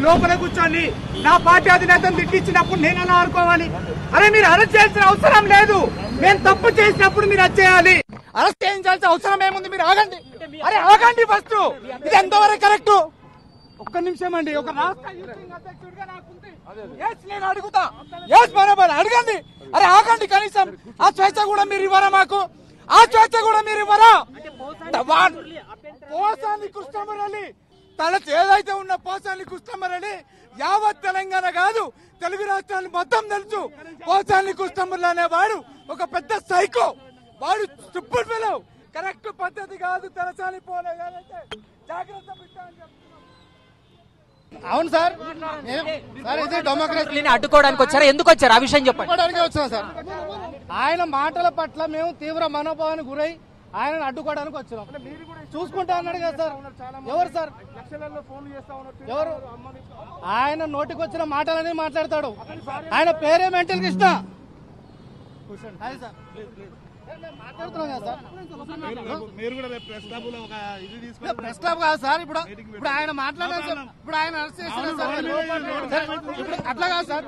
లోపల కూర్చొని నా పార్టీ అధినేతను తిట్టించినప్పుడు నేను ఎలా ఆడుకోవాలి అరే మీరు అరెస్ట్ చేయాల్సిన అవసరం లేదు మేము తప్పు చేసినప్పుడు మీరు అది చేయాలి అరెస్ట్ చేయించాల్సిన అవసరం ఏముంది మీరు ఆగండి అరే ఆగండి ఫస్ట్ ఇది ఎంతవరకు కరెక్ట్ ఒక్క నిమిషం అండి ఒక రాష్ట్ర యూనియన్ అధ్యక్షుడిగా నాకుంది Yes, నేను అడుగుతా ఎస్ బరాబర్ అడగండి అరే ఆగండి కనీసం ఆ స్వేచ్ఛ కూడా మీరు ఇవ్వరా మాకు ఆ స్వేచ్ఛ కూడా మీరు ఇవ్వరా వాన్- పోసాని కృష్ణమురళి తన ఏదైతే ఉన్న పోసాని కృష్ణమురళి యావత్ తెలంగాణ కాదు తెలుగు రాష్ట్రాలు మొత్తం తెలుసు పోసాని కృష్ణమురళి అనేవాడు ఒక పెద్ద సైకో వాడు స్టూపిడ్ ఫెలో కరెక్ట్ పద్ధతి కాదు తెలసాని పోలే ఏదైతే జాగ్రత్త బిడ్డ అని చెప్తున్నాం. అవును సార్ నేను- సార్ ఇది డెమోక్రసీ ని అడ్డుకోవడానికి వచ్చారా ఎందుకు వచ్చారు ఆ విషయం చెప్పండి అడ్డుకోవడానికి వచ్చినాం సార్ ఆయన మాటల పట్ల మేము తీవ్ర మనోభావానికి గురై ఆయనను అడ్డుకోవడానికి వచ్చినాం చూసుకుంటా అన్నాడు కదా సార్ ఎవరు సార్ ఎవరు ఆయన నోటికి వచ్చిన మాటలని మాట్లాడతాడు ఆయన పేరే మెంటల్ కృష్ణ అదే సార్ మేము మాట్లాడుతున్నాం కదా సార్ మీరు కూడా రేపు ప్రెస్ క్లబ్ లో ఒక ఇది తీసుకొని ప్రెస్ క్లబ్ కాదు సార్ ఇప్పుడు ఇప్పుడు ఆయన మాట్లాడారు సార్ ఇప్పుడు ఆయన అరెస్ట్ చేస్తున్నారు సార్ సార్, ఇప్పుడు అట్లా కాదు సార్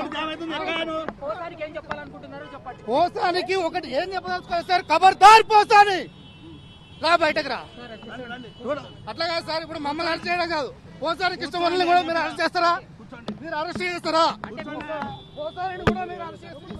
పోసానికి ఒకటి ఏం చెప్పదలుచుకోవాలి సార్ ఖబర్దార్ పోసాని రా బయటకు రా ఇప్పుడు అట్లా కాదు సార్ ఇప్పుడు మమ్మల్ని అరెస్ట్ చేయడం కాదు పోసానికి ఇష్టం వల్ల కూడా మీరు అరెస్ట్ చేస్తారా మీరు అరెస్ట్ చేస్తారా పోసాని కూడా మీరు అరెస్ట్ చేస్తారా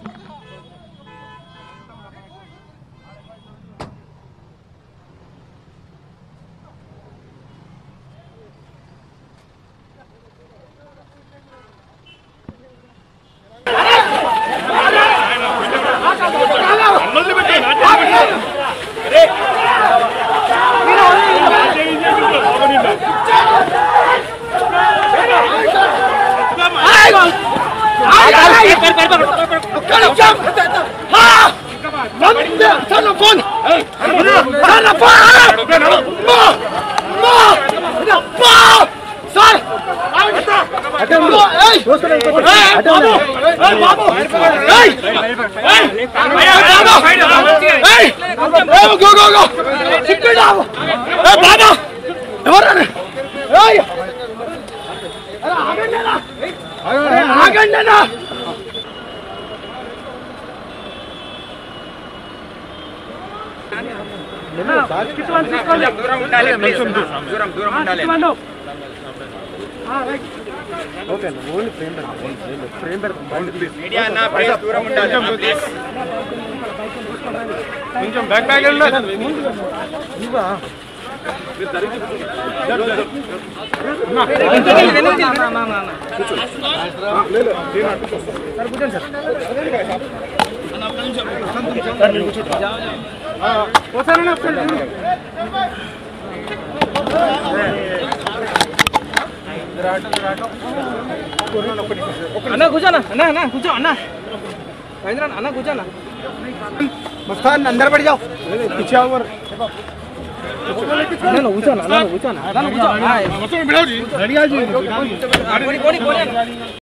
కొంచెం బ్యాక్ బ్యాక్ వెళ్ళండి అన్న కూర్చోనా అన్న అన్న కూర్చో అన్న రవీంద్రన్ అన్న కూర్చోనా మస్తాన్ అందరు పడి జాओ पीछे आओ और అన్న కూర్చోనా అన్న కూర్చోనా అన్న కూర్చో రెడీగా పోనీ పోనీ పోనీ